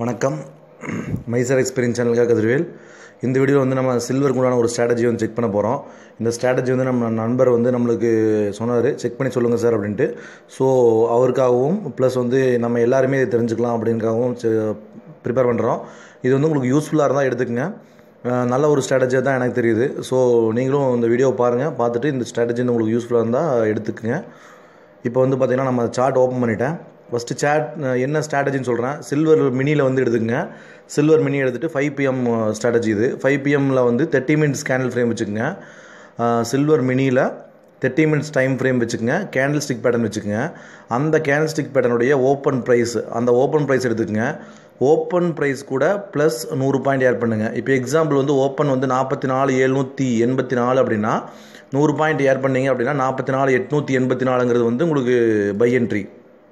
வணக்கம் மைசர் எக்ஸ்பீரியன்ஸ் சேனலுக்காக கதிர்வேல் இந்த வீடியோவில் வந்து நம்ம சில்வருக்கு உண்டான ஒரு ஸ்ட்ராட்டஜி வந்து செக் பண்ண போகிறோம் இந்த ஸ்ட்ராட்டஜி வந்து நம்ம நண்பர் வந்து நம்மளுக்கு சொன்னார் செக் பண்ணி சொல்லுங்கள் சார் அப்படின்ட்டு ஸோ அவருக்காகவும் ப்ளஸ் வந்து நம்ம எல்லாருமே இதை தெரிஞ்சுக்கலாம் அப்படின்னுக்காகவும் ப்ரிப்பேர் பண்ணுறோம் இது வந்து உங்களுக்கு யூஸ்ஃபுல்லாக இருந்தால் எடுத்துக்கங்க அஹ் நல்ல ஒரு ஸ்ட்ராட்டஜியாக தான் எனக்கு தெரியுது ஸோ நீங்களும் இந்த வீடியோவை பாருங்கள் பார்த்துட்டு இந்த ஸ்ட்ராட்டஜி வந்து உங்களுக்கு யூஸ்ஃபுல்லாக இருந்தால் எடுத்துக்கங்க இப்போ வந்து பார்த்திங்கன்னா நம்ம சார்ட் ஓப்பன் பண்ணிட்டேன் ஃபஸ்ட்டு சேட் என்ன ஸ்ட்ராட்டஜின்னு சொல்கிறேன் சில்வர் மினியில் வந்து எடுத்துக்கங்க சில்வர் மினி எடுத்துகிட்டு ஃபைவ் பிஎம் ஸ்ட்ராட்டஜி இது ஃபைவ் பிஎம்மில் வந்து தேர்ட்டி மினிட்ஸ் கேண்டில் ஃப்ரேம் வச்சுக்கோங்க சில்வர் மினியில் தேர்ட்டி மினிட்ஸ் டைம் ஃப்ரேம் வச்சுக்கோங்க கேண்டில் ஸ்டிக் பேட்டர்ன் வச்சுக்கோங்க அந்த கேண்டில் ஸ்டிக் பேட்டர்னுடைய ஓப்பன் ப்ரைஸ் அந்த ஓப்பன் ப்ரைஸ் எடுத்துக்கங்க ஓப்பன் ப்ரைஸ் கூட ப்ளஸ் நூறு பாயிண்ட் ஆட் பண்ணுங்கள் இப்போ எக்ஸாம்பிள் வந்து ஓப்பன் வந்து நாற்பத்தி நாலு எழுநூற்றி எண்பத்தி நாலு அப்படின்னா நூறு பாயிண்ட் ஆட் பண்ணீங்க அப்படின்னா நாற்பத்தி நாலு எட்நூற்றி எண்பத்தி நாலுங்கிறது வந்து உங்களுக்கு பை என்ட்ரி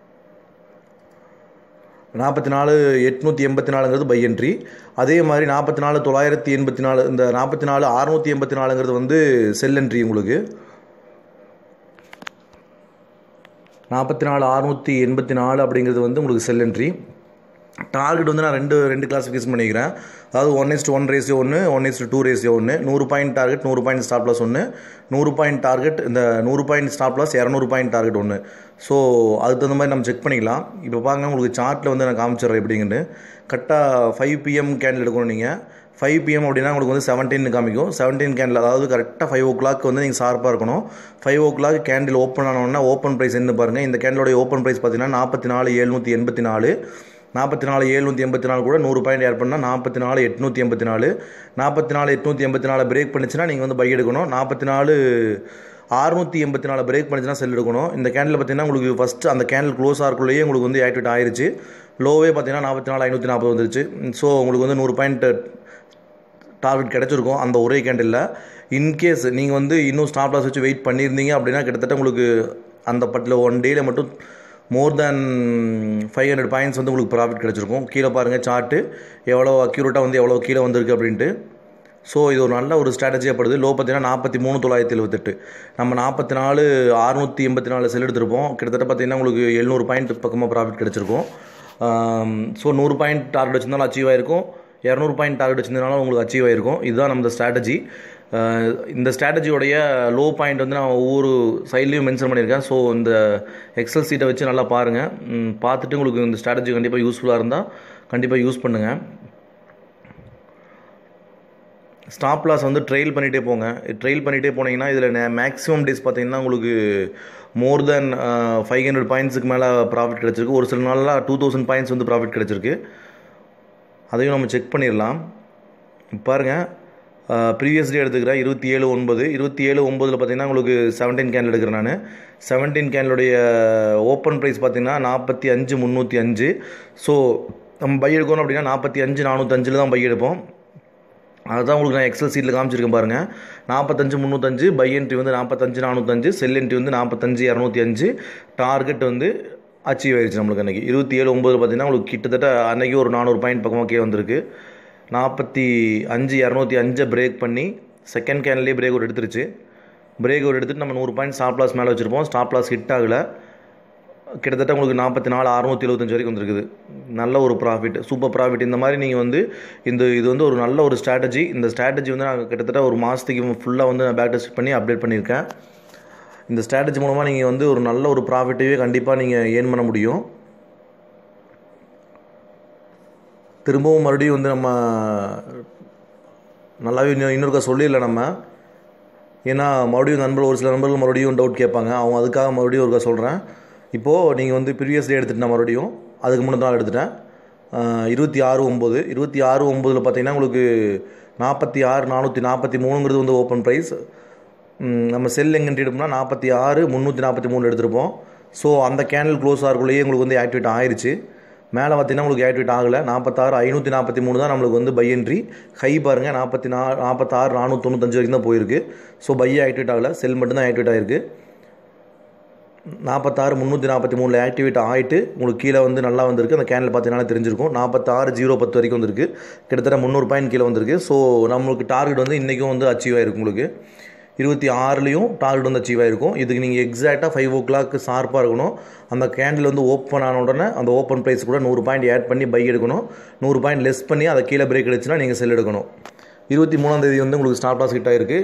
நாற்பத்தி நாலு எட்நூற்றி எண்பத்தி நாலுங்கிறது பை என்ட்ரி அதே மாதிரி நாற்பத்தி நாலு தொள்ளாயிரத்தி எண்பத்தி நாலு இந்த நாற்பத்தி நாலு அறுநூற்றி எண்பத்தி நாலுங்கிறது வந்து செல் என்ட்ரி உங்களுக்கு நாற்பத்தி நாலு அறுநூற்றி எண்பத்தி நாலு அப்படிங்கிறது வந்து உங்களுக்கு செல் என்ட்ரி டார்கெட் வந்து நான் ரெண்டு ரெண்டு கிளாஸிஃபிகேஷன் பண்ணிக்கிறேன் அதாவது ஒன் இஸ்ட் ஒன் ரேஷியோ ஒன்று ஒன் இஸ்ட் டூ ரேஷியோ ஒன்று நூறு பாயிண்ட் டார்கெட் நூறு பாயிண்ட் ஸ்டாப் லாஸ் ஒன்று நூறு பாயிண்ட் டார்கெட் இந்த நூறு பாயிண்ட் ஸ்டாப் லாஸ் இரநூறு பாயிண்ட் டார்கெட் ஒன்று ஸோ அதுக்கு தகுந்த மாதிரி நம்ம செக் பண்ணிக்கலாம் இப்போ பாருங்க உங்களுக்கு சார்ட்டில் வந்து நான் காமிச்சிடுறேன் எப்படிங்கன்னு கரெக்டாக ஃபைவ் பிஎம் கேண்டில் எடுக்கணும் நீங்கள் ஃபைவ் பிஎம் அப்படின்னா உங்களுக்கு வந்து செவன்டீன் காமிக்கும் செவன்டீன் கேண்டில் அதாவது கரெக்டாக ஃபைவ் ஓ கிளாக் வந்து நீங்கள் ஷார்ப்பாக இருக்கணும் five o'clock candle open ஆனோன்னா ஓப்பன் ப்ரைஸ் என்ன பாருங்கள் இந்த கேண்டிலோடைய ஓப்பன் ப்ரைஸ் பார்த்தீங்கன்னா நாற்பத்தி நாலு எழுநூற்றி எண்பத்தி நாலு நாற்பத்தி நாலு எழுநூற்றி எண்பத்தி நாலு கூட நூறு பாயிண்ட் ஏட் பண்ணால் நாற்பத்தி நாலு எட்நூற்றி எண்பத்தி நாலு நாற்பத்தி நாலு எட்நூற்றி எண்பத்தி நாலு பிரேக் பண்ணிச்சுன்னா நீங்கள் வந்து பை எடுக்கணும் நாற்பத்தி நாலு அறுநூற்றி எண்பத்தி நாலு பிரேக் பண்ணிச்சுன்னா செல் எடுக்கணும் இந்த கேண்டில் பார்த்தீங்கன்னா உங்களுக்கு ஃபஸ்ட்டு அந்த கேண்டில் க்ளோஸ் ஆகிறக்குள்ளேயே உங்களுக்கு வந்து ஆக்டிவேட் ஆயிருச்சு லோவே பார்த்தீங்கன்னா நாற்பத்தி நாலு ஐநூற்றி நாற்பது வந்துருச்சு ஸோ உங்களுக்கு வந்து நூறு பாயிண்ட் டார்கெட் கிடச்சிருக்கும் அந்த ஒரே கேண்டிலில் இன்கேஸ் நீங்கள் வந்து இன்னும் ஸ்டாப் லாஸ் வச்சு வெயிட் பண்ணியிருந்தீங்க அப்படின்னா கிட்டத்தட்ட உங்களுக்கு அந்த பட்டில் ஒன் டேயில் மட்டும் more than five hundred points வந்து உங்களுக்கு ப்ராஃபிட் கிடச்சிருக்கும் கீழே பாருங்கள் சார்ட்டு எவ்வளோ அக்யூரேட்டாக வந்து எவ்வளோ கீழே வந்திருக்கு அப்படின்ட்டு ஸோ இது ஒரு நல்ல ஒரு ஸ்ட்ராட்டஜியாக படுது லோ பார்த்தீங்கன்னா நாற்பத்தி மூணு தொள்ளாயிரத்தி எழுபத்தெட்டு நம்ம நாற்பத்தி நாலு அறுநூற்றி எண்பத்தி நாலு செல் எடுத்திருப்போம் கிட்டத்தட்ட பார்த்தீங்கன்னா உங்களுக்கு எழுநூறு பாயிண்ட் பக்கமாக ப்ராஃபிட் கிடச்சிருக்கும் ஸோ நூறு பாயிண்ட் டார்கெட் வச்சிருந்தாலும் அச்சீவ் ஆயிருக்கும் இரநூறு பாயிண்ட் டார்கெட் வச்சிருந்தனாலும் உங்களுக்கு அச்சீவ் ஆயிருக்கும் இதுதான் நம்ம ஸ்ட்ராட்டஜி இந்த ஸ்ட்ராட்டஜியோடைய லோ பாயிண்ட் வந்து நான் ஒவ்வொரு சைட்லேயும் மென்ஷன் பண்ணியிருக்கேன் ஸோ இந்த எக்ஸல் சீட்டை வச்சு நல்லா பாருங்கள் பார்த்துட்டு உங்களுக்கு இந்த ஸ்ட்ராட்டஜி கண்டிப்பாக யூஸ்ஃபுல்லாக இருந்தால் கண்டிப்பாக யூஸ் பண்ணுங்கள் ஸ்டாப் லாஸ் வந்து ட்ரெயில் பண்ணிகிட்டே போங்க ட்ரெயில் பண்ணிகிட்டே போனீங்கன்னா இதில் மேக்ஸிமம் டேஸ் பார்த்தீங்கன்னா உங்களுக்கு மோர் தென் ஃபைவ் ஹண்ட்ரட் பாயிண்ட்ஸுக்கு மேலே ப்ராஃபிட் கிடச்சிருக்கு ஒரு சில நாளில் டூ தௌசண்ட் பாயிண்ட்ஸ் வந்து ப்ராஃபிட் கிடச்சிருக்கு அதையும் நம்ம செக் பண்ணிடலாம் பாருங்கள் ப்ரீவியஸ் டே எடுத்துக்கிறேன் இருபத்தி ஏழு ஒன்பது இருபத்தி ஏழு ஒம்பதில் பார்த்தீங்கன்னா உங்களுக்கு செவன்டீன் கேன் எடுக்கிறேன் நான் செவன்டீன் கேனுடைய ஓப்பன் ப்ரைஸ் பார்த்தீங்கன்னா நாற்பத்தி அஞ்சு முந்நூற்றி அஞ்சு ஸோ நம்ம பை எடுக்கணும் அப்படின்னா நாற்பத்தி அஞ்சு நானூற்றஞ்சில் தான் பை எடுப்போம் அதுதான் உங்களுக்கு நான் எக்ஸல் சீட்டில் காமிச்சிருக்கேன் பாருங்கள் நாற்பத்தஞ்சு முந்நூற்றஞ்சு பை என்ட்ரி வந்து நாற்பத்தஞ்சு நானூற்றஞ்சு செல் என்ட்ரி வந்து நாற்பத்தஞ்சு இரநூத்தி அஞ்சு டார்கெட் வந்து அச்சீவ் ஆயிடுச்சு நம்மளுக்கு அன்றைக்கி இருபத்தி ஏழு ஒம்பது பார்த்தீங்கன்னா உங்களுக்கு கிட்டத்தட்ட அன்றைக்கி ஒரு நானூறு பாயிண்ட் பக்கமாக கீழே வந்திருக்கு நாற்பத்தி அஞ்சு இரநூத்தி அஞ்சை பிரேக் பண்ணி செகண்ட் கேன்லேயே பிரேக் அவுட் எடுத்துருச்சு பிரேக் அவுட் எடுத்துகிட்டு நம்ம நூறு பாயிண்ட் ஸ்டாப் லாஸ் மேலே வச்சுருப்போம் ஸ்டாப் லாஸ் ஹிட் ஆகலை கிட்டத்தட்ட உங்களுக்கு நாற்பத்தி நாலு அறுநூற்றி எழுபத்தஞ்சு வரைக்கும் வந்துருக்குது நல்ல ஒரு ப்ராஃபிட் சூப்பர் ப்ராஃபிட் இந்த மாதிரி நீங்கள் வந்து இந்த இது வந்து ஒரு நல்ல ஒரு ஸ்ட்ராட்டஜி இந்த ஸ்ட்ராட்டஜி வந்து நான் கிட்டத்தட்ட ஒரு மாதத்துக்கு ஃபுல்லாக வந்து நான் பேக் டெஸ்ட் பண்ணி அப்டேட் பண்ணியிருக்கேன் இந்த ஸ்ட்ராட்டஜி மூலமாக நீங்கள் வந்து ஒரு நல்ல ஒரு ப்ராஃபிட்டையே கண்டிப்பாக நீங்கள் ஏர்ன் பண்ண முடியும் திரும்பவும் மறுபடியும் வந்து நம்ம நல்லாவே இன்னும் இன்னொருக்கா சொல்லிடல நம்ம ஏன்னா மறுபடியும் நண்பர்கள் ஒரு சில நண்பர்கள் மறுபடியும் டவுட் கேட்பாங்க அவங்க அதுக்காக மறுபடியும் ஒருக்கா சொல்கிறேன் இப்போது நீங்கள் வந்து ப்ரீவியஸ் டே எடுத்துகிட்டு மறுபடியும் அதுக்கு முன்னே நாள் எடுத்துட்டேன் இருபத்தி ஆறு ஒம்பது இருபத்தி ஆறு ஒம்பதில் பார்த்தீங்கன்னா உங்களுக்கு நாற்பத்தி ஆறு நானூற்றி நாற்பத்தி மூணுங்கிறது வந்து ஓப்பன் ப்ரைஸ் நம்ம செல் எங்கே எடுப்போம்னா நாற்பத்தி ஆறு முந்நூற்றி நாற்பத்தி மூணு எடுத்திருப்போம் ஸோ அந்த கேனல் க்ளோஸ் ஆகிறக்குள்ளேயே உங்களுக்கு வந்து ஆக்டிவேட் ஆயிடுச்சு மேலே பார்த்தீங்கன்னா உங்களுக்கு ஆக்டிவேட் ஆகலை நாற்பத்தாறு ஐநூற்றி நாற்பத்தி மூணு தான் நம்மளுக்கு வந்து பை என்ட்ரி ஹை பாருங்கள் நாற்பத்தி நா நாற்பத்தாறு நானூற்றி தொண்ணூத்தஞ்சு வரைக்கும் தான் போயிருக்கு ஸோ பை ஆக்டிவேட் ஆகலை செல் மட்டும்தான் ஆக்டிவேட் ஆகிருக்கு நாற்பத்தாறு முந்நூற்றி நாற்பத்தி மூணில் ஆக்டிவேட் ஆகிட்டு உங்களுக்கு கீழே வந்து நல்லா வந்திருக்கு அந்த கேனில் பார்த்தீங்கன்னா தெரிஞ்சிருக்கும் நாற்பத்தாறு ஜீரோ பத்து வரைக்கும் வந்திருக்கு கிட்டத்தட்ட முந்நூறு பாயிண்ட் கீழே வந்திருக்கு ஸோ நம்மளுக்கு டார்கெட் வந்து இன்றைக்கும் வந்து அச்சீவ் ஆகிருக்கு உங்களுக்கு இருபத்தி ஆறுலேயும் டார்கெட் வந்து அச்சீவ் ஆகிருக்கும் இதுக்கு நீங்கள் எக்ஸாக்டாக ஃபைவ் ஓ கிளாக் ஷார்ப்பாக இருக்கணும் அந்த கேண்டில் வந்து ஓப்பன் ஆன உடனே அந்த ஓப்பன் ப்ரைஸ் கூட நூறு பாயிண்ட் ஆட் பண்ணி பை எடுக்கணும் நூறு பாயிண்ட் லெஸ் பண்ணி அதை கீழே பிரேக் அடிச்சுன்னா நீங்கள் செல் எடுக்கணும் இருபத்தி மூணாம் தேதி வந்து உங்களுக்கு ஸ்டாப் லாஸ் ஹிட் ஆகிருக்கு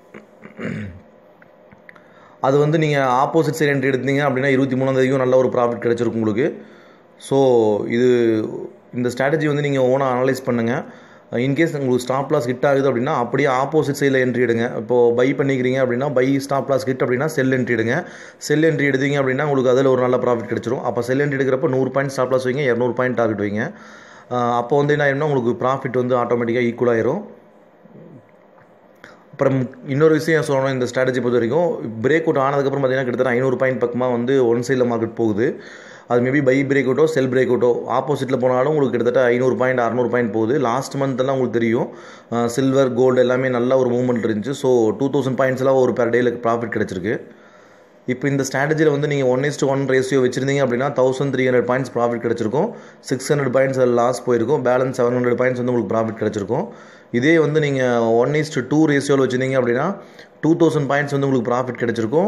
அது வந்து நீங்கள் ஆப்போசிட் சைடு என்ட்ரி எடுத்தீங்க அப்படின்னா இருபத்தி மூணாம் தேதியும் நல்ல ஒரு ப்ராஃபிட் கிடச்சிருக்கும் உங்களுக்கு ஸோ இது இந்த ஸ்ட்ராட்டஜி வந்து நீங்கள் ஓனாக அனலைஸ் பண்ணுங்கள் இன்கேஸ் உங்களுக்கு ஸ்டாப் லாஸ் ஹிட் ஆகுது அப்படின்னா அப்படியே ஆப்போசிட் சைடில் என்ட்ரி எடுங்க இப்போது பை பண்ணிக்கிறீங்க அப்படின்னா பை ஸ்டாப் லாஸ் ஹிட் அப்படின்னா செல் என்ட்ரி எடுங்க செல் என்ட்ரி எடுத்தீங்க அப்படின்னா உங்களுக்கு அதில் ஒரு நல்ல ப்ராஃபிட் கிடச்சிரும் அப்போ செல் என்ட்ரி எடுக்கிறப்ப நூறு பாயிண்ட் ஸ்டாப் லாஸ் வைங்க இரநூறு பாயிண்ட் டார்கெட் வைங்க அப்போ வந்து என்ன ஆயிரும்னா உங்களுக்கு ப்ராஃபிட் வந்து ஆட்டோமேட்டிக்காக ஈக்குவல் ஆயிரும் அப்புறம் இன்னொரு விஷயம் சொல்லணும் இந்த ஸ்ட்ராட்டஜி பொறுத்த வரைக்கும் பிரேக் அவுட் ஆனதுக்கப்புறம் பார்த்தீங்கன்னா கிட்டத்தட்ட ஐநூறு பாயிண்ட் பக்கமாக வந்து ஒன் சைடில் மார்க்கெட் போகுது அது மேபி பை பிரேக் அவுட்டோ செல் பிரேக் அவுட்டோ ஆப்போசிட்டில் போனாலும் உங்களுக்கு கிட்டத்தட்ட ஐநூறு பாயிண்ட் அறநூறு பாயிண்ட் போகுது லாஸ்ட் மந்த்தெல்லாம் உங்களுக்கு தெரியும் சில்வர் கோல்டு எல்லாமே நல்ல ஒரு மூவ்மெண்ட் இருந்துச்சு ஸோ டூ தௌசண்ட் பாயிண்ட்ஸ்லாம் ஒரு பெர் டேயில் ப்ராஃபிட் கிடச்சிருக்கு இப்போ இந்த ஸ்ட்ராட்டஜியில் வந்து நீங்கள் ஒன் இஸ்ட் ஒன் ரேஷியோ வச்சிருந்தீங்க அப்படின்னா thousand three hundred points profit கிடச்சிருக்கும் சிக்ஸ் ஹண்ட்ரட் பாயிண்ட்ஸ் அதில் லாஸ் போயிருக்கும் பேலன்ஸ் செவன் ஹண்ட்ரட் பாயிண்ட்ஸ் வந்து உங்களுக்கு ப்ராஃபிட் கிடச்சிருக்கும் இதே வந்து நீங்கள் ஒன் இஸ்ட் டூ ரேஷியோவில் வச்சுருந்தீங்க அப்படின்னா டூ தௌசண்ட் பாயிண்ட்ஸ் வந்து உங்களுக்கு ப்ராஃபிட் கிடச்சிருக்கும்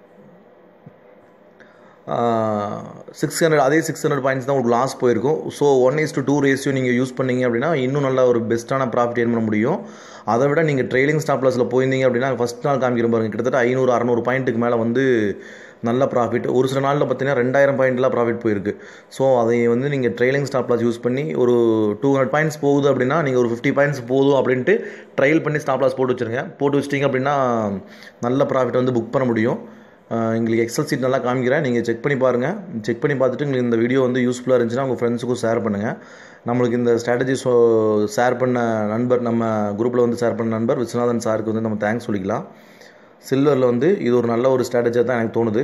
சிக்ஸ் ஹண்ட்ரட் அதே சிக்ஸ் ஹண்ட்ரட் பாயிண்ட்ஸ் தான் உங்களுக்கு லாஸ் போயிருக்கும் so one is to two ratio நீங்கள் யூஸ் பண்ணீங்க அப்படின்னா இன்னும் நல்ல ஒரு பெஸ்ட்டான ப்ராஃபிட் ஏர்ன் பண்ண முடியும் அதை விட நீங்கள் ட்ரெயிலிங் ஸ்டாப் லாஸில் போயிருந்தீங்க அப்படின்னா ஃபஸ்ட் நாள் காமிக்கிற பாருங்க கிட்டத்தட்ட ஐநூறு அறநூறு பாயிண்ட்டுக்கு மேலே வந்து நல்ல ப்ராஃபிட் ஒரு சில நாளில் பார்த்தீங்கன்னா ரெண்டாயிரம் பாயிண்ட்லாம் ப்ராஃபிட் போயிருக்கு ஸோ அதை வந்து நீங்கள் ட்ரெயிலிங் ஸ்டாப் லாஸ் யூஸ் பண்ணி ஒரு டூ ஹண்ட்ரட் பாயிண்ட்ஸ் போகுது அப்படின்னா நீங்கள் ஒரு ஃபிஃப்டி பாயிண்ட்ஸ் போதும் அப்படின்ட்டு ட்ரையல் பண்ணி ஸ்டாப் லாஸ் போட்டு வச்சுருங்க போட்டு வச்சிட்டிங்க அப்படின்னா நல்ல ப்ராஃபிட் வந்து புக் பண்ண முடியும் எங்களுக்கு எக்ஸல் சீட் நல்லா காமிக்கிறேன் நீங்கள் செக் பண்ணி பாருங்கள் செக் பண்ணி பார்த்துட்டு உங்களுக்கு இந்த வீடியோ வந்து யூஸ்ஃபுல்லாக இருந்துச்சுன்னா உங்கள் ஃப்ரெண்ட்ஸுக்கும் ஷேர் பண்ணுங்கள் நம்மளுக்கு இந்த ஸ்ட்ராட்டஜி ஸோ ஷேர் பண்ண நண்பர் நம்ம குரூப்பில் வந்து ஷேர் பண்ண நண்பர் விஸ்வநாதன் சாருக்கு வந்து நம்ம தேங்க்ஸ் சொல்லிக்கலாம் சில்வரில் வந்து இது ஒரு நல்ல ஒரு ஸ்ட்ராட்டஜியாக தான் எனக்கு தோணுது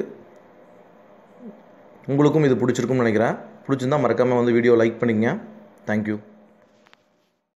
உங்களுக்கும் இது பிடிச்சிருக்கும்னு நினைக்கிறேன் பிடிச்சிருந்தா மறக்காமல் வந்து வீடியோ லைக் பண்ணிக்கங்க தேங்க்யூ